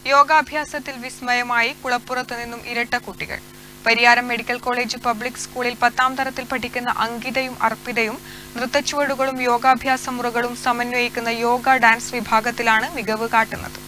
യോഗാഭ്യാസത്തിൽ വിസ്മയമായി കുളപ്പുറത്ത് നിന്നും ഇരട്ട കുട്ടികൾ പരിയാരം മെഡിക്കൽ കോളേജ് പബ്ലിക് സ്കൂളിൽ പത്താം തരത്തിൽ പഠിക്കുന്ന അങ്കിതയും അർപ്പിതയും നൃത്തച്ചുവടുകളും യോഗാഭ്യാസ മുറകളും സമന്വയിക്കുന്ന യോഗ ഡാൻസ് വിഭാഗത്തിലാണ് മികവ് കാട്ടുന്നത്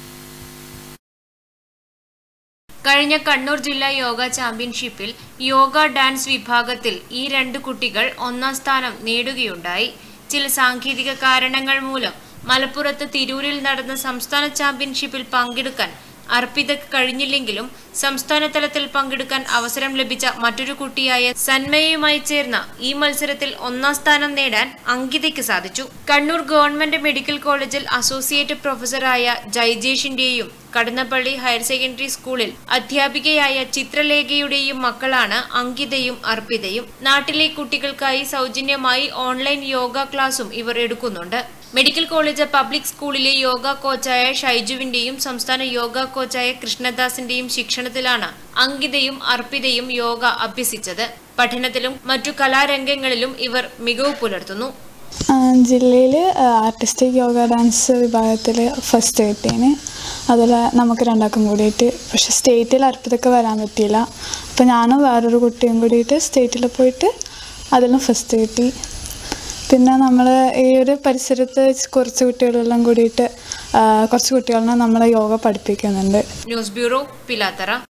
കഴിഞ്ഞ കണ്ണൂർ ജില്ലാ യോഗ ചാമ്പ്യൻഷിപ്പിൽ യോഗ ഡാൻസ് വിഭാഗത്തിൽ ഈ രണ്ട് കുട്ടികൾ ഒന്നാം സ്ഥാനം നേടുകയുണ്ടായി ചില സാങ്കേതിക കാരണങ്ങൾ മൂലം മലപ്പുറത്ത് തിരൂരിൽ നടന്ന സംസ്ഥാന ചാമ്പ്യൻഷിപ്പിൽ പങ്കെടുക്കാൻ അർപ്പിതക്ക് കഴിഞ്ഞില്ലെങ്കിലും സംസ്ഥാന തലത്തിൽ പങ്കെടുക്കാൻ അവസരം ലഭിച്ച മറ്റൊരു കുട്ടിയായ സന്മയയുമായി ചേർന്ന ഈ മത്സരത്തിൽ ഒന്നാം സ്ഥാനം നേടാൻ അങ്കിതയ്ക്ക് സാധിച്ചു കണ്ണൂർ ഗവൺമെന്റ് മെഡിക്കൽ കോളേജിൽ അസോസിയേറ്റ് പ്രൊഫസറായ ജൈജേഷിന്റെയും കടന്നപ്പള്ളി ഹയർ സെക്കൻഡറി സ്കൂളിൽ അധ്യാപികയായ ചിത്രലേഖയുടെയും മക്കളാണ് അങ്കിതയും അർപ്പിതയും നാട്ടിലെ കുട്ടികൾക്കായി സൗജന്യമായി ഓൺലൈൻ യോഗ ക്ലാസും ഇവർ എടുക്കുന്നുണ്ട് മെഡിക്കൽ കോളേജ് പബ്ലിക് സ്കൂളിലെ യോഗ കോച്ചായ ഷൈജുവിന്റെയും സംസ്ഥാന യോഗ കോച്ചായ കൃഷ്ണദാസിന്റെയും ശിക്ഷണത്തിലാണ് അങ്കിതയും അർപ്പിതയും യോഗ അഭ്യസിച്ചത് പഠനത്തിലും മറ്റു കലാരംഗങ്ങളിലും ഇവർ മികവ് പുലർത്തുന്നു ജില്ലയിൽ ആർട്ടിസ്റ്റിക് യോഗ ഡാൻസ് വിഭാഗത്തിൽ ഫസ്റ്റ് കിട്ടീന് അതിൽ നമുക്ക് രണ്ടാൾക്കും കൂടിയിട്ട് പക്ഷെ സ്റ്റേറ്റിൽ അർപ്പിതൊക്കെ വരാൻ പറ്റിയില്ല അപ്പോൾ ഞാനും വേറൊരു കുട്ടിയും കൂടിയിട്ട് സ്റ്റേറ്റിൽ പോയിട്ട് അതിലും ഫസ്റ്റ് കിട്ടി പിന്നെ നമ്മൾ ഈ ഒരു പരിസരത്ത് കുറച്ച് കുട്ടികളെല്ലാം കൂടിയിട്ട് ആ, കുറച്ച് കുട്ടികളെ നമ്മൾ യോഗ പഠിപ്പിക്കുന്നുണ്ട് ന്യൂസ് ബ്യൂറോ പിലാത്തറ